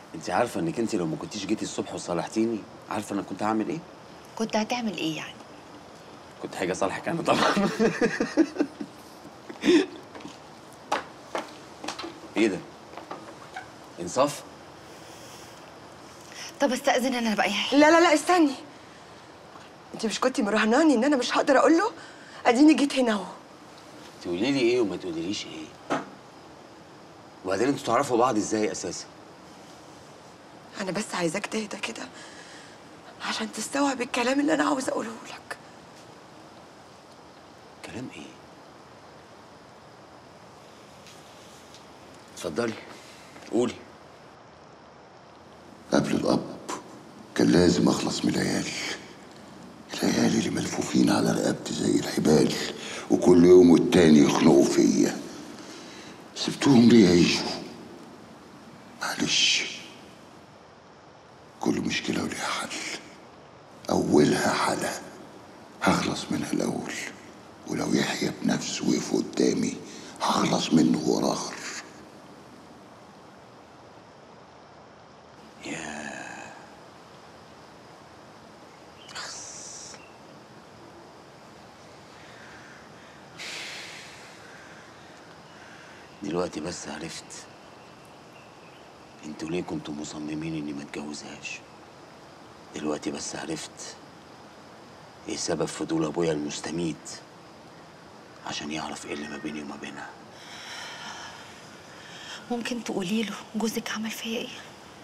انت عارفه انك انت لو ما كنتيش جيتي الصبح وصالحتيني عارفه انا كنت هعمل ايه كنت هتعمل ايه يعني كنت هاجي اصالحك انا طبعا ايه ده انصاف طب استاذن انا بقى يا يحيى لا لا لا استني انت مش كنتي مراهناني ان انا مش هقدر اقول له اديني جيت هنا اهو تقولي لي ايه وما تقوليليش ايه وبعدين انتوا تعرفوا بعض ازاي اساسا انا بس عايزاك تهدى كده عشان تستوعب الكلام اللي انا عاوز اقوله لك كلام ايه اتفضلي قولي قبل الأب كان لازم أخلص من العيال العيال اللي ملفوفين على رقبتي زي الحبال وكل يوم والتاني يخنقوا فيا سبتهم ليه يعيشوا معلش كل مشكلة وليها حل أولها حلا هخلص منها الأول ولو يحيى بنفسه وقف قدامي هخلص منه ورا آخر دلوقتي بس عرفت انتوا ليه كنتوا مصممين اني ما اتجوزهاش دلوقتي بس عرفت ايه سبب فضول ابويا المستميت عشان يعرف ايه اللي ما بيني وما بينها ممكن تقولي له جوزك عمل فيا ايه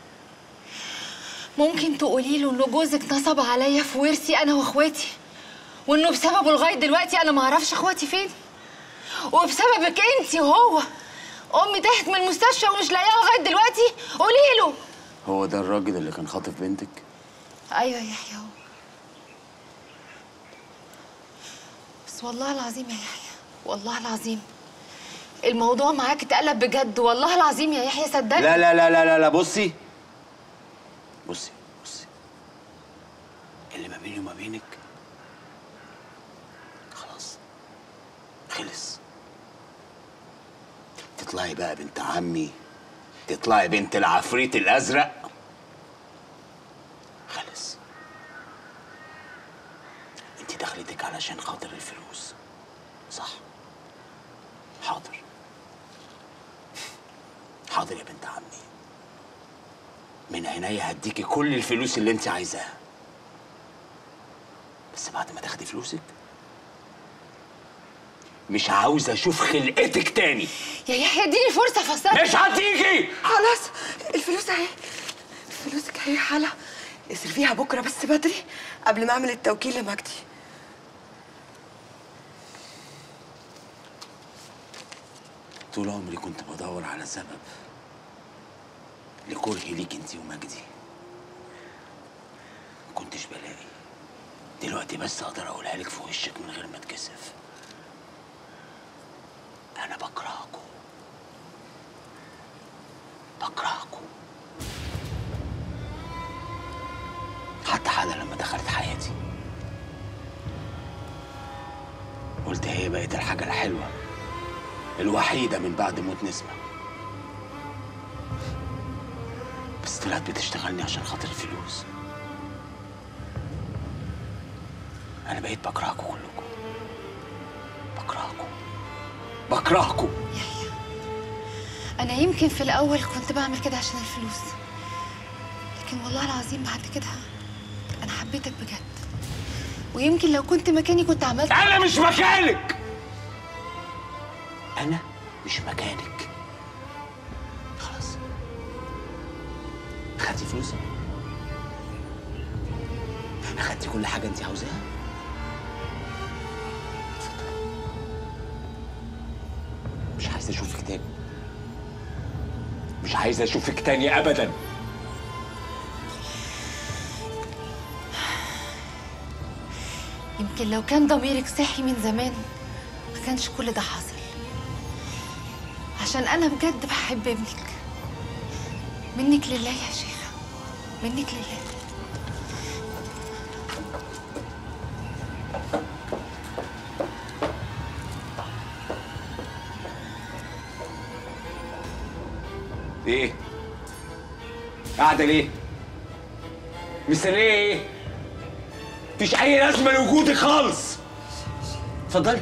ممكن تقولي له ان جوزك نصب عليا في ورثي انا واخواتي وانه بسببه لغايه دلوقتي انا ما اعرفش اخواتي فين وبسببك انت وهو امي تحت من المستشفى ومش لاقياها لغايه دلوقتي قولي له هو ده الراجل اللي كان خاطف بنتك ايوه يا يحيى هو بس والله العظيم يا يحيى والله العظيم الموضوع معاك اتقلب بجد والله العظيم يا يحيى صدقني لا لا لا لا لا لا بصي بصي بصي اللي ما بيني وما بينك خلاص خلص تطلعي بقى بنت عمي تطلعي بنت العفريت الازرق خلص انت دخلتك علشان خاطر الفلوس صح حاضر حاضر يا بنت عمي من عينيا هديكي كل الفلوس اللي انت عايزاها بس بعد ما تاخدي فلوسك مش عاوز اشوف خلقتك تاني يا يحيى اديني فرصه افسرك مش هتيجي خلاص الفلوس اهي فلوسك اهي حلا اصرفيها بكره بس بدري قبل ما اعمل التوكيل لمجدي طول عمري كنت بدور على سبب لكرهي ليك انت ومجدي ما كنتش بلاقي دلوقتي بس اقدر اقولها لك في وشك من غير ما اتكسف انا بكرهكم بكرهكم حتى حدا لما دخلت حياتي قلت هي بقت الحاجة الحلوة الوحيدة من بعد موت نسمة بس طلعت بتشتغلني عشان خاطر الفلوس أنا بقيت بكرهكم كلكم بكرهكم بكرهكم يحيى انا يمكن في الاول كنت بعمل كده عشان الفلوس لكن والله العظيم بعد كده انا حبيتك بجد ويمكن لو كنت مكاني كنت عملت أنا مش مكانك أنا مش مكانك خلاص أخدتي فلوسك أخدتي كل حاجة أنت عاوزاها اتفضلي. مش عايز أشوفك تاني مش عايز أشوفك تاني أبداً يمكن لو كان ضميرك صحي من زمان ما كانش كل ده حصل عشان انا بجد بحب ابنك منك لله يا شيخة منك لله ايه قاعدة ليه؟ مستنية ايه؟ مفيش أي لازمة لوجودك خالص اتفضلي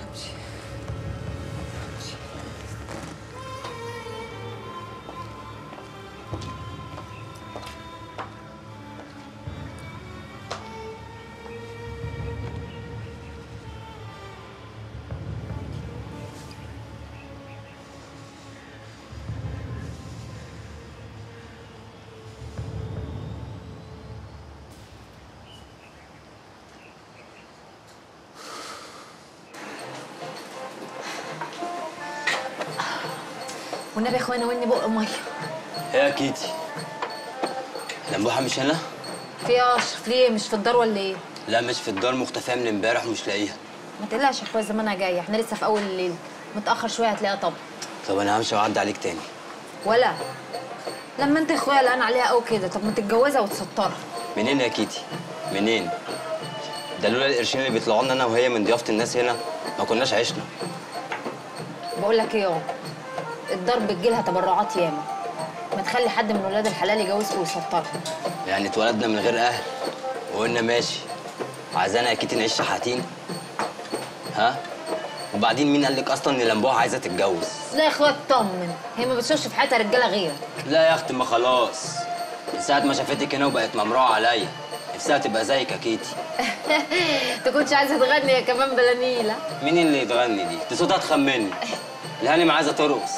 والنبي يا اخوانا وني بق ميه يا كيتي لمبوحة مش هنا؟ في ايه يا اشرف ليه مش في الدار ولا ايه لا مش في الدار مختفية من امبارح ومش لاقيها ما تقلقش يا اخويا زمانها جايه احنا لسه في اول الليل متاخر شويه هتلاقيها طب طب انا همشي واعدي عليك تاني ولا لما انت يا اخويا قلقان عليها قوي كده طب ما تتجوزها وتسطرها منين يا كيتي؟ منين؟ ده لولا القرشين اللي بيطلعوا لنا انا وهي من ضيافة الناس هنا ما كناش عشنا بقول لك ايه اهو الدار بتجيلها تبرعات ياما ما تخلي حد من ولاد الحلال يجوزها ويسطرها يعني اتولدنا من غير اهل وقلنا ماشي عايزانا يا كيتي نعيش شحاتين ها وبعدين مين قال لك اصلا ان لمبوحة عايزه تتجوز لا يا اخويا اطمن هي ما بتشوفش في حياتها رجاله غيرك لا يا اختي ما خلاص من ساعه ما شافتك هنا وبقت ممروعه عليا نفسها تبقى زيك يا كيتي تكونش عايزه تغني يا كمان بلا نيله مين اللي تغني دي؟ دي صوتها تخمني الهانم عايزه ترقص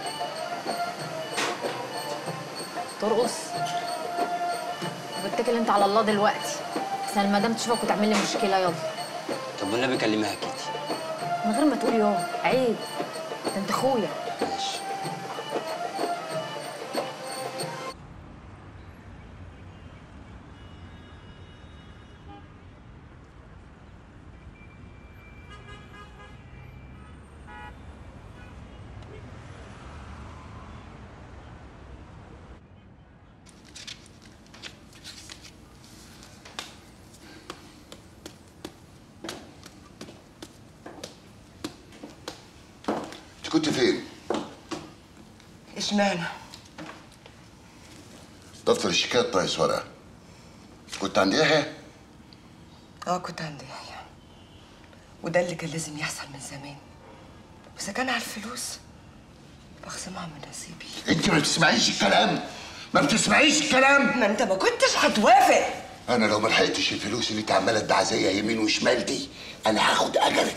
ترقص بتكل انت على الله دلوقتي عشان المدام تشوفك وتعمل لي مشكله يلا طب والنبي كلميها يا كيتي من غير ما تقول يوم عيب ده انت اخويا ماشي انت كنت فين؟ اشمعنى دفتر الشيكات ناقص ورقه كنت عند يحيى؟ اه كنت عند يحيى وده اللي كان لازم يحصل من زمان بس كان على الفلوس بخصمها من نصيبي انت ما بتسمعيش الكلام ما بتسمعيش الكلام ما انت ما كنتش هتوافق انا لو ما لحقتش الفلوس اللي انت عماله تدعى زيها يمين وشمال دي انا هاخد اجرك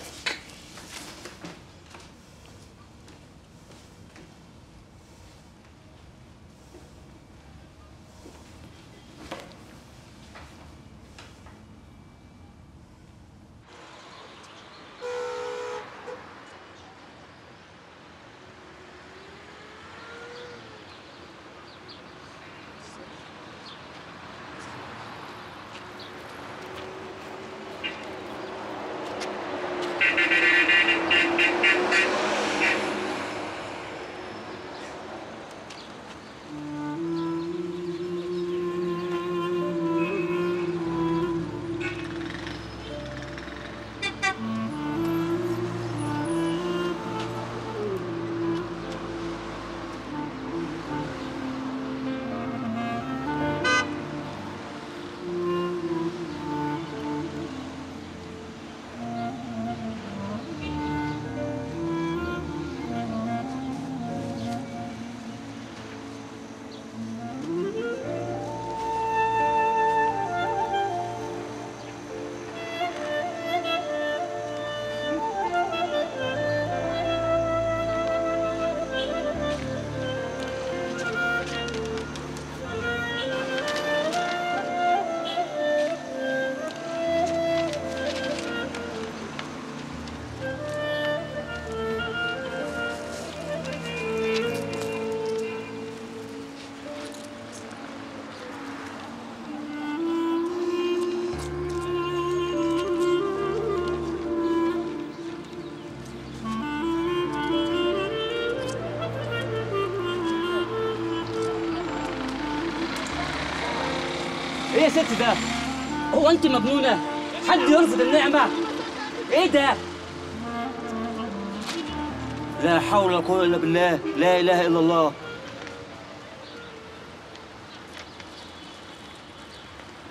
ايه يا ست ده؟ هو انت مجنونه؟ حد يرفض النعمه؟ ايه ده؟ لا حول ولا قوه الا بالله، لا اله الا الله.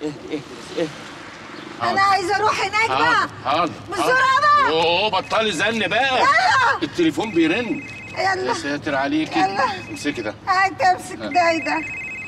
اهدي اهدي بس اهدي انا عايزه اروح هناك بقى حاضر بسرعة بقى. اوه بطلي زن بقى يلا. التليفون بيرن يا يلا ساتر عليكي يلا. امسكي ده هات امسك ده إيه ده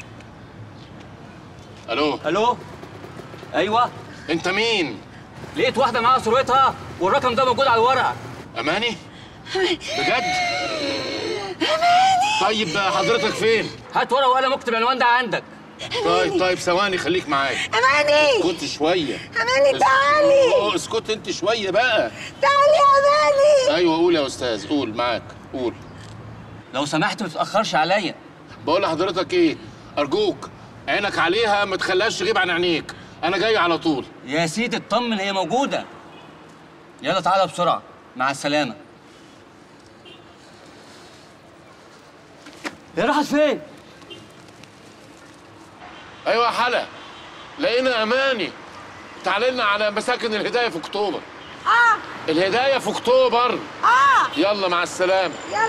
الو الو ايوه انت مين لقيت واحده معاها صورتها والرقم ده موجود على الورقه اماني بجد اماني طيب حضرتك فين هات ورقه وقلم اكتب العنوان ده عندك طيب طيب ثواني خليك معايا اماني اسكت شويه اماني تعالي اوه اسكت انت شويه بقى تعالي يا اماني ايوه قول يا استاذ قول معاك قول لو سمحت ما تتاخرش عليا بقول لحضرتك ايه ارجوك عينك عليها ما تخليهاش تغيب عن عينيك انا جاي على طول يا سيدي اطمن هي موجوده يلا تعالى بسرعه مع السلامه هي راحت فين ايوه يا حلا لقينا اماني تعالى لنا على مساكن الهدايه في اكتوبر اه الهدايه في اكتوبر اه يلا مع السلامه يلا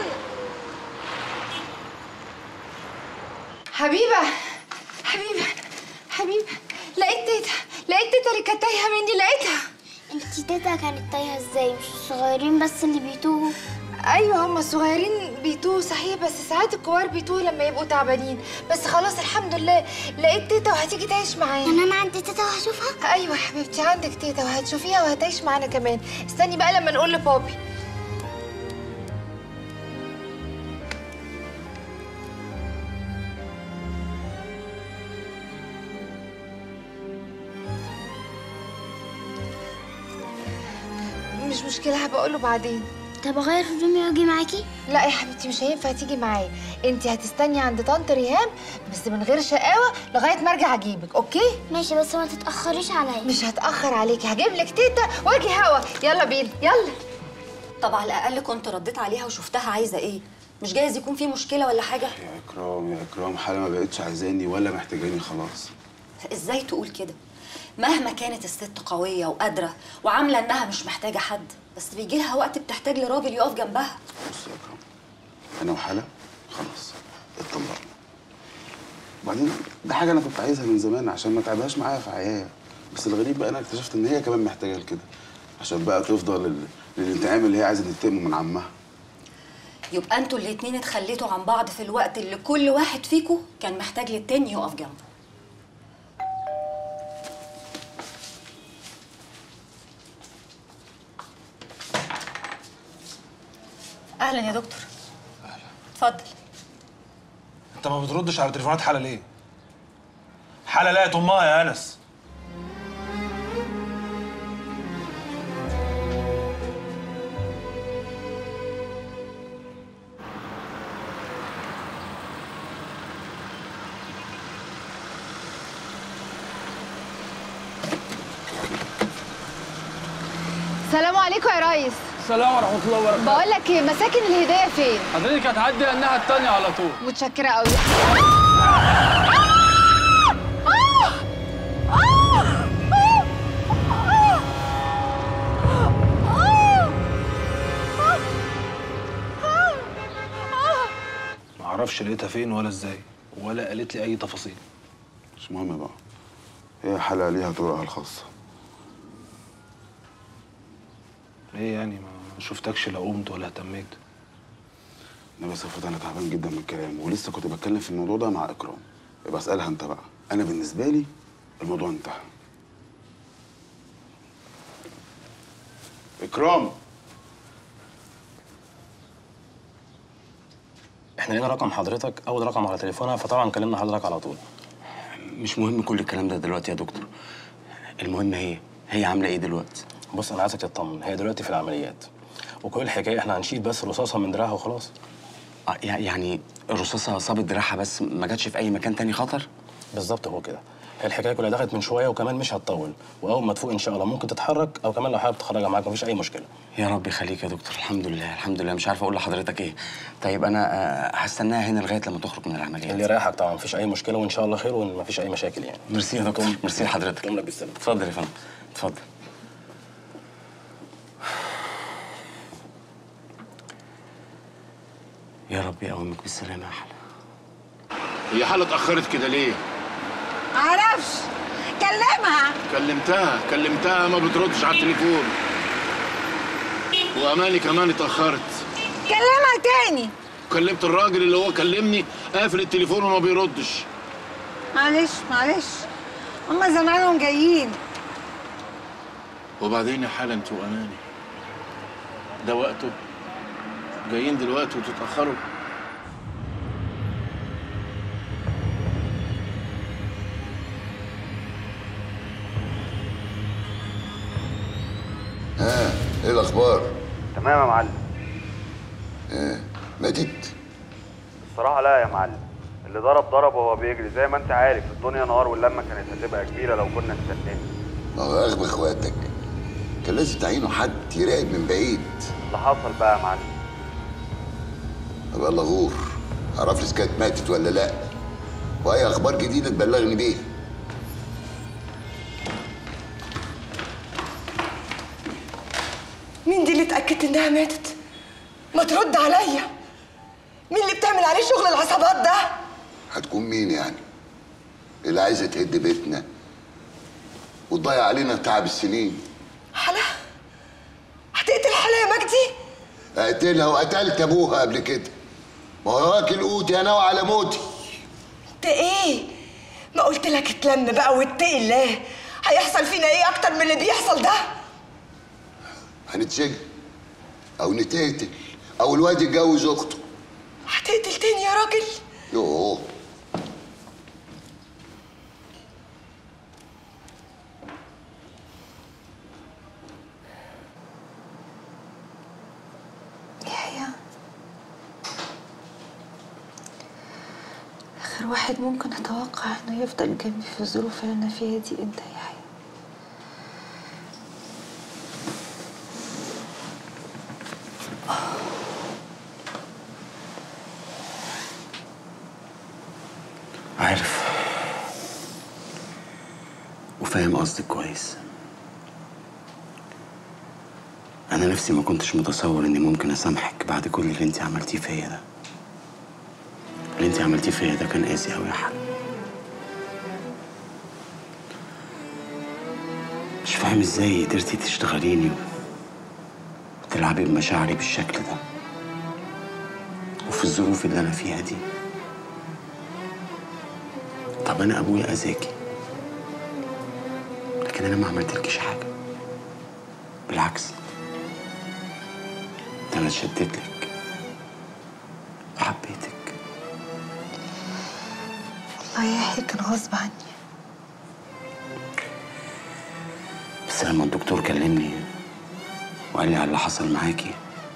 حبيبه حبيبه حبيبه لقيت تيتا لقيت تيتا اللي كانت تايهه مني لقيتها انتي تيتا كانت تايهة ازاي مش الصغيرين بس اللي بيتوهوا ايوه هم الصغيرين بيتوه صحيح بس ساعات الكبار بيتوه لما يبقوا تعبانين بس خلاص الحمد لله لقيت تيتا وهتيجي تعيش معايا يعني انا عندي تيتا وهشوفها ايوه يا حبيبتي عندك تيتا وهتشوفيها وهتعيش معانا كمان استني بقى لما نقول لبابي مش مشكلة هبقى له بعدين طب اغير هدومي واجي معاكي لا يا حبيبتي مش هينفع تيجي معايا انت هتستني عند طنط ريهام بس من غير شقاوة لغاية ما ارجع اجيبك اوكي ماشي بس ما تتاخريش عليا مش هتأخر عليكي هجيب لك تيتا واجي هوا يلا بينا يلا طب على الاقل كنت رديت عليها وشفتها عايزه ايه مش جايز يكون في مشكله ولا حاجه يا اكرام يا اكرام حاله ما بقتش عايزاني ولا محتاجاني خلاص ازاي تقول كده مهما كانت الست قويه وقادره وعامله انها مش محتاجه حد بس بيجي لها وقت بتحتاج لراجل يقف جنبها بص يا اكرام انا وحاله خلاص اتطلقنا وبعدين ده حاجه انا كنت عايزها من زمان عشان ما تعبهاش معايا في عياها بس الغريب بقى انا اكتشفت ان هي كمان محتاجه لكده عشان بقى تفضل لل- للانتقام اللي هي عايزه تنتقمه من عمها يبقى انتوا الاتنين اتخليتوا عن بعض في الوقت اللي كل واحد فيكم كان محتاج للتاني يقف جنبه اهلا يا دكتور اهلا اتفضل انت ما بتردش على تليفونات حلا ليه؟ حلا لقت امها يا انس السلام عليكم يا ريس السلام ورحمة الله وبركاته بقول لك ايه مساكن الهداية فين حضرتك هتعدي الناحية التانية على طول متشكرة قوي ما اعرفش لقيتها فين ولا ازاي ولا قالت لي اي تفاصيل مش مهم بقى هي حاله ليها طرقها الخاصه ايه يعني ما شفتكش لا قمت ولا اهتميت انا بس فوت انا تعبان جدا من الكلام ولسه كنت بتكلم في الموضوع ده مع اكرام يبقى اسالها انت بقى انا بالنسبه لي الموضوع انتهى اكرام احنا لقينا رقم حضرتك اول رقم على تليفونها فطبعا كلمنا حضرتك على طول مش مهم كل الكلام ده دلوقتي يا دكتور المهم هي هي عامله ايه دلوقتي بص انا عايزك تطمن هي دلوقتي في العمليات وكل الحكايه احنا هنشيل بس رصاصه من دراعها وخلاص آه، يع- يعني الرصاصه صابت دراعها بس ما جاتش في اي مكان تاني خطر بالظبط هو كده هي الحكايه كلها دخلت من شويه وكمان مش هتطول واول ما تفوق ان شاء الله ممكن تتحرك او كمان لو حابب تخرجها معاك مفيش اي مشكله يا رب يخليك يا دكتور الحمد لله الحمد لله مش عارف اقول لحضرتك ايه طيب انا آه، هستناها هنا لغايه لما تخرج من العمليات اللي يريحك طبعا مفيش اي مشكله وان شاء الله خير ومفيش اي مشاكل يعني ميرسي يا دكتور ميرسي لحضرتك تقوم لك بالسلامه اتفضل يا فندم اتفضل يا رب يقومك بالسلامه يا حلا هي حالة اتأخرت كده ليه؟ معرفش كلمها كلمتها كلمتها ما بتردش على التليفون واماني كمان اتاخرت كلمها تاني كلمت الراجل اللي هو كلمني قافل التليفون وما بيردش معلش معلش هما زمانهم جايين وبعدين يا حاله انت واماني ده وقته جايين دلوقتي وتتاخروا ها ايه الاخبار تمام يا معلم اه ماتت الصراحة لا يا معلم اللي ضرب ضرب وهو بيجري زي ما انت عارف الدنيا نهار واللمة كانت هتبقى كبيرة لو كنا استنينا ما هو اغبى اخواتك كان لازم تعينوا حد يراقب من بعيد اللي حصل بقى يا معلم طب يلا غور عرف لي إذا كانت ماتت ولا لا واي اخبار جديده تبلغني بيها مين دي اللي اتأكدت إنها ماتت؟ ما ترد عليا مين اللي بتعمل عليه شغل العصابات ده؟ هتكون مين يعني اللي عايزه تهد بيتنا وتضيع علينا تعب السنين حلا هتقتل حلا يا مجدي؟ اقتلها وقتلت ابوها قبل كده ما هو واكل قوتي انا وعلى موتي انت ايه؟ ما قلت لك اتلم بقى واتقي الله هيحصل فينا ايه اكتر من اللي بيحصل ده؟ هنتسجن او نتقتل او الواد يتجوز اخته هتقتل تاني يا راجل؟ يوه يحيى آخر واحد ممكن أتوقع إنه يفضل جنبي في الظروف اللي أنا فيها دي أنت يا يحيى عارف وفاهم قصدك كويس انا نفسي ما كنتش متصور اني ممكن اسامحك بعد كل اللي انت عملتيه فيا ده اللي انت عملتيه فيا ده كان قاسي قوي يا حلا مش فاهم ازاي قدرتي تشتغليني وتلعبي بمشاعري بالشكل ده وفي الظروف اللي انا فيها دي طب انا ابويا اذاكي لكن انا ما عملتلكيش حاجه بالعكس ده انا اتشدت لك وحبيتك والله يا يحيى كان غصب عني بس لما الدكتور كلمني وقال لي على اللي حصل معاكي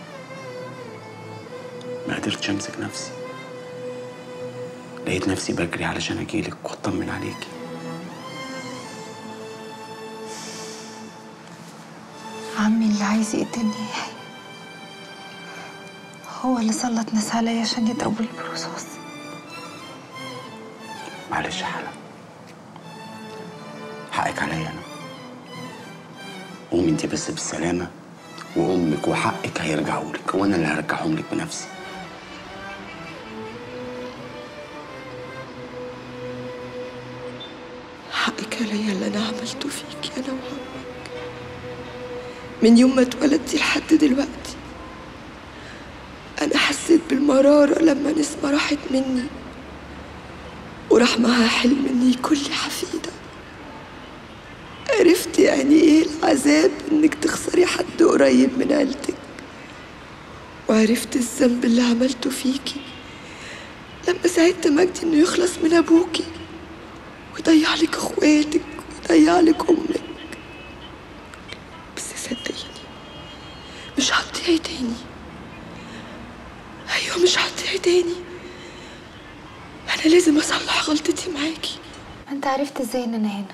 ما قدرتش امسك نفسي لقيت نفسي بجري علشان اجيلك واطمن عليكي عمي اللي عايز يقتلني يا يحيى هو اللي سلط ناس عليا عشان يضربوا لي بالرصاص معلش يا حلا حقك عليا انا قومي انت بس بالسلامه وامك وحقك هيرجعوا لك وانا اللي هرجعهم لك بنفسي حقك عليا اللي انا عملته فيكي انا وعمك من يوم ما اتولدتي لحد دلوقتي انا حسيت بالمراره لما نسمه راحت مني وراح معاها حلم اني يكون لي حفيده عرفت يعني ايه العذاب انك تخسري حد قريب من عيلتك وعرفت الذنب اللي عملته فيكي لما ساعدت مجدي انه يخلص من ابوكي ويضيع لك اخواتك ويضيع لك امك بس صدقيني مش هتضيعي تاني ايوه مش هتضيعي تاني انا لازم اصلح غلطتي معاكي انت عرفت ازاي ان انا هنا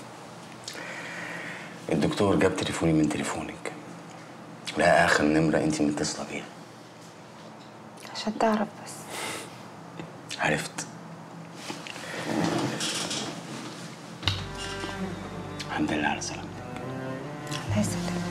الدكتور جاب تليفوني من تليفونك لقى اخر نمره انت متصله بيها عشان تعرف بس عرفت الحمد لله على سلامتك الله يسلمك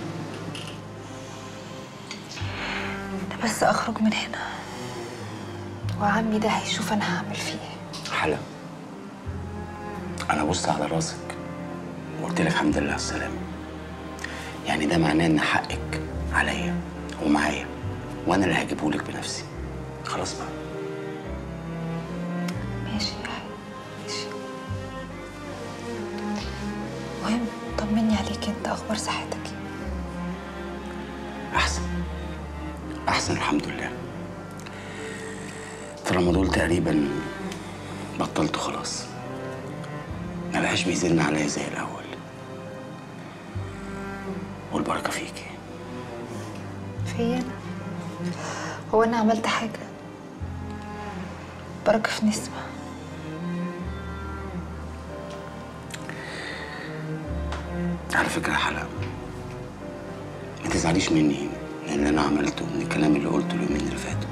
انا بس اخرج من هنا وعمي ده هيشوف انا هعمل فيه ايه حلا انا بص على راسك وقلت لك الحمد لله على السلامه يعني ده معناه ان حقك عليا ومعايا وانا اللي هجيبهولك بنفسي خلاص بقى ماشي يا حي ماشي مهم طمني عليك انت اخبار صحتك ايه احسن احسن الحمد لله طالما دول تقريبا بطلت خلاص ما بقاش بيزن عليا زي الاول والبركه فيكي فيا انا هو انا عملت حاجه بركه في نسمه على فكره يا حلا ما تزعليش مني من اللي انا عملته من الكلام اللي قلته اليومين اللي فاتوا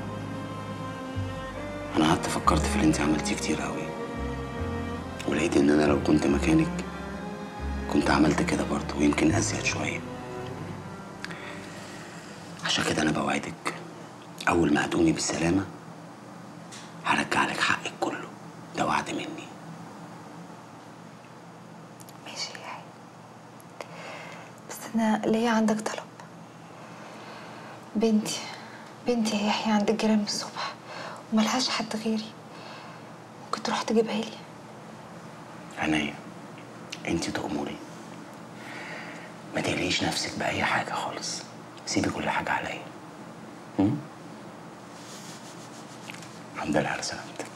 انا قعدت فكرت في اللي انت عملتيه كتير قوي ولقيت ان انا لو كنت مكانك كنت عملت كده برضه ويمكن ازيد شويه عشان كده انا بوعدك اول ما هتقومي بالسلامه هرجع لك حقك كله ده وعد مني ماشي يا حي بس انا ليا عندك طلب بنتي بنتي يا يحيى عند الجيران من الصبح وملهاش حد غيري ممكن تروح تجيبها لي عينيا انت تأمري ما تقلقيش نفسك بأي حاجة خالص سيبي كل حاجة عليا هم؟ الحمد لله على سلامتك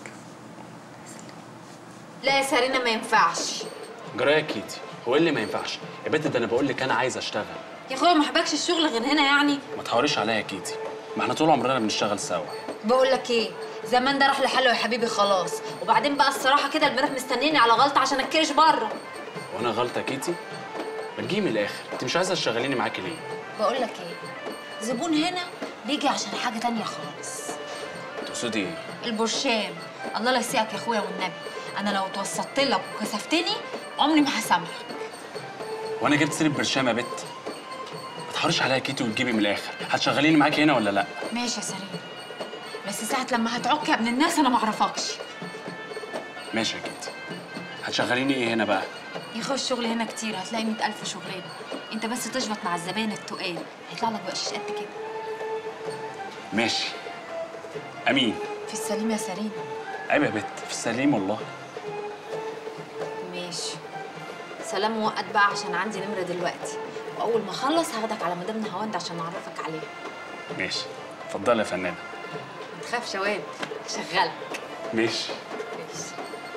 لا يا سارينا ما ينفعش جرايه يا كيتي هو إيه اللي ما ينفعش يا بنت ده انا بقول لك انا عايز اشتغل يا اخويا ما حبكش الشغل غير هنا يعني ما تحاوريش عليا يا كيتي ما احنا طول عمرنا بنشتغل سوا بقول لك ايه زمان ده راح لحاله يا حبيبي خلاص وبعدين بقى الصراحه كده البنات مستنيني على غلطه عشان اتكرش بره وانا غلطه يا كيتي ما تجيبي من الاخر انت مش عايزه تشغليني معاكي ليه بقول لك ايه زبون هنا بيجي عشان حاجه تانية خالص تقصدي ايه البرشام الله لا يسيئك يا اخويا والنبي انا لو توسطت لك وكسفتني عمري ما هسامحك وانا جبت سيره برشام يا بت ما تحاوريش عليا يا كيتي وتجيبي من الاخر هتشغليني معاكي هنا ولا لا ماشي يا سليم بس ساعة لما هتعك يا ابن الناس انا ما اعرفكش ماشي يا كيتي هتشغليني ايه هنا بقى يخش الشغل هنا كتير هتلاقي مئة ألف شغلانة انت بس تشبط مع الزباين التقال هيطلع لك بقشيش قد كده ماشي امين في السليم يا سليم عيب يا بت في السليم والله ماشي سلام موقت بقى عشان عندي نمرة دلوقتي وأول ما أخلص هاخدك على مدام نهاوند عشان أعرفك عليها ماشي اتفضلي يا فنانه ما تخافش يا واد هشغلك ماشي ماشي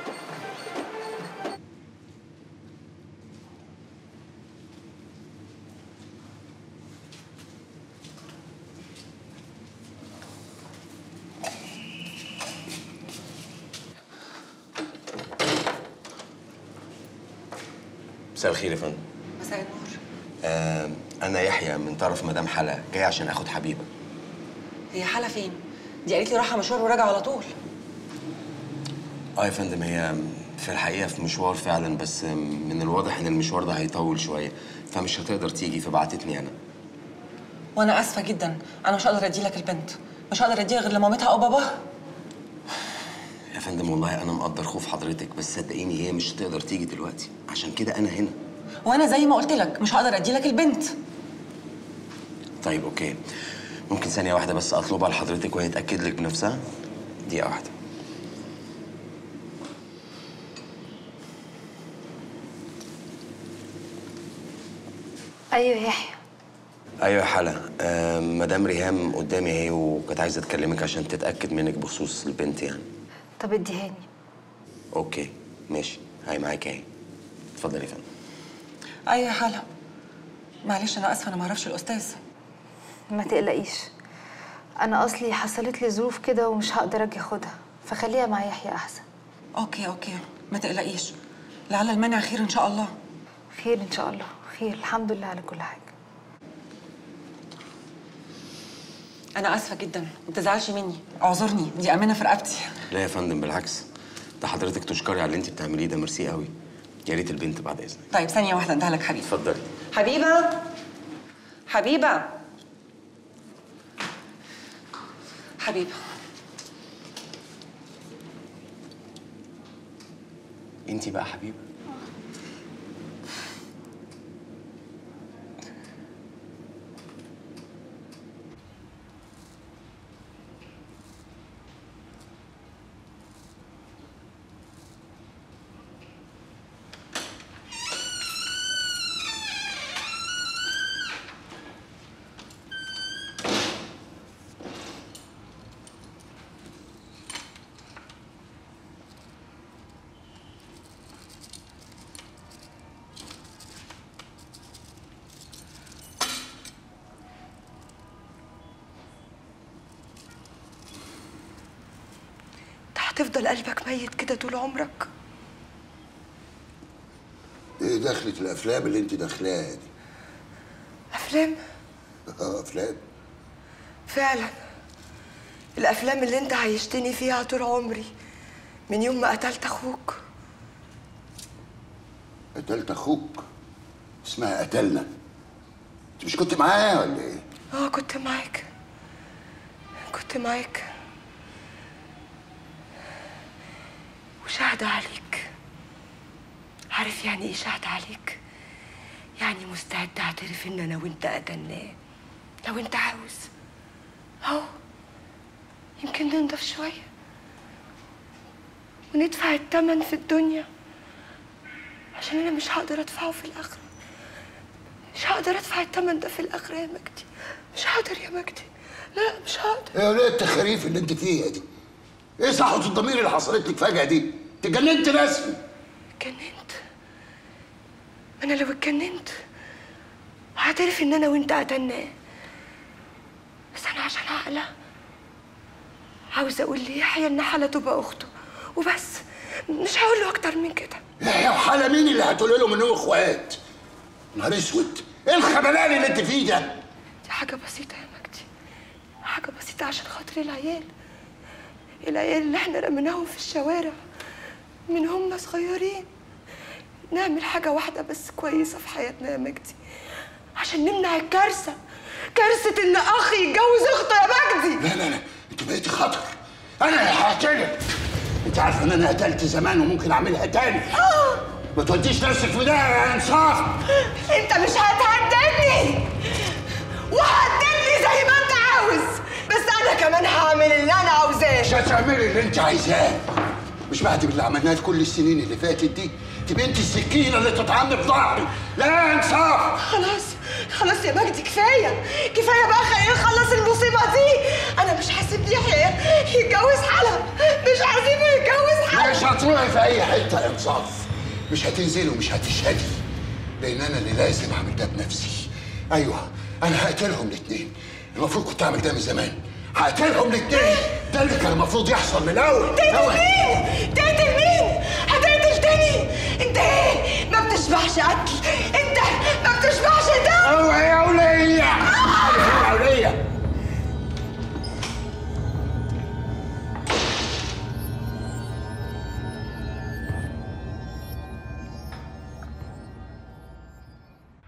مساء الخير يا فندم مساء النور آه انا يحيى من طرف مدام حلا جاي عشان اخد حبيبه هي حالة فين؟ دي قالت لي رايحة مشوار وراجعة على طول اه يا فندم هي في الحقيقه في مشوار فعلا بس من الواضح ان المشوار ده هيطول شويه فمش هتقدر تيجي فبعتتني انا وأنا آسفة جدا أنا مش هقدر أدي لك البنت مش هقدر أديها غير لمامتها أو باباها يا فندم والله انا مقدر خوف حضرتك بس صدقيني هي مش هتقدر تيجي دلوقتي عشان كده انا هنا وأنا زي ما قلت لك مش هقدر أدي لك البنت طيب اوكي ممكن ثانيه واحده بس اطلبها لحضرتك وهي تاكد لك بنفسها دقيقه واحده ايوه يا يحيى ايوه يا حلا آه مدام ريهام قدامي اهي وكانت عايزه تكلمك عشان تتاكد منك بخصوص البنت يعني طب اديهاني اوكي ماشي هاي معاك اهي اتفضلي يا فندم أيوة يا حالة معلش أنا آسفة أنا ما أعرفش الأستاذ ما تقلقيش انا اصلي حصلت لي ظروف كده ومش هقدر اجي اخدها فخليها مع يحيى احسن أوكي أوكي ما تقلقيش لعل المنع خير إن شاء الله خير ان شاء الله خير الحمد لله على كل حاجه أنا آسفة جدا ما تزعلش مني اعذرني دي أمانة في رقبتي لا يا فندم بالعكس ده حضرتك تشكري على اللي انت بتعمليه ده ميرسي قوي يا ريت البنت بعد اذنك طيب ثانية واحدة أنتهى لك حبيبي اتفضلي حبيبة حبيبة حبيبة انت بقى حبيبه انت هتفضل قلبك ميت كده طول عمرك ايه دخلة الافلام اللي انت داخلاها دي؟ افلام اه افلام فعلا الافلام اللي انت عايشتني فيها طول عمري من يوم ما قتلت اخوك قتلت اخوك اسمها قتلنا انت مش كنت معايا ولا ايه؟ اه كنت معاك كنت معاك وشاهدة عليك عارف يعني ايه شاهدة عليك يعني مستعد اعترف ان انا وانت قتلناه لو انت عاوز اهو يمكن ننضف شوية وندفع التمن في الدنيا عشان انا مش هقدر ادفعه في الاخرة مش هقدر ادفع التمن ده في الاخرة يا مجدي مش هقدر يا مجدي لا مش هقدر ايه ليه التخاريف اللي انت فيها دي؟ ايه صحوة الضمير اللي حصلت لك فجأة دي؟ تجننت رسمي اتجننت ما انا لو اتجننت هعترف ان انا وانت قتلناه بس انا عشان عاقله عاوزه اقول ليحيى ان حلا تبقى اخته وبس مش هقول له اكتر من كده يا وحالة مين اللي هتقول لهم انهم اخوات؟ نهار اسود ايه الخبلان اللي انت فيه ده؟ دي حاجه بسيطه يا مجدي حاجه بسيطه عشان خاطر العيال العيال اللي احنا رميناهم في الشوارع من هم صغيرين نعمل حاجه واحده بس كويسه في حياتنا يا مجدي عشان نمنع الكارثه كارثه ان اخي يتجوز اخته يا مجدي لا لا لا انت بقيتي خطر انا اللي هقتلك انت عارفه ان انا قتلت زمان وممكن اعملها تاني ما توديش نفسك في ده يا انصاف انت مش هتهددني وهددني زي ما انت عاوز بس انا كمان هعمل اللي انا عاوزاه مش هتعملي اللي انت عايزاه مش بعد اللي عملناه كل السنين اللي فاتت دي تبقى انت السكينه اللي تطعني في ظهري لا يا انصاف خلاص خلاص يا مجدي كفايه كفايه بقى خلينا نخلص المصيبه دي انا مش هسيب يحيى يتجوز حلا مش هسيبه يتجوز حلا مش هتروحي في اي حته يا انصاف مش هتنزلي ومش هتشهدي لان انا اللي لازم اعمل ده بنفسي ايوه انا هقتلهم الاثنين المفروض كنت اعمل ده من زمان هقتلهم الاثنين ده اللي كان المفروض يحصل من الاول تقتل مين؟ تقتل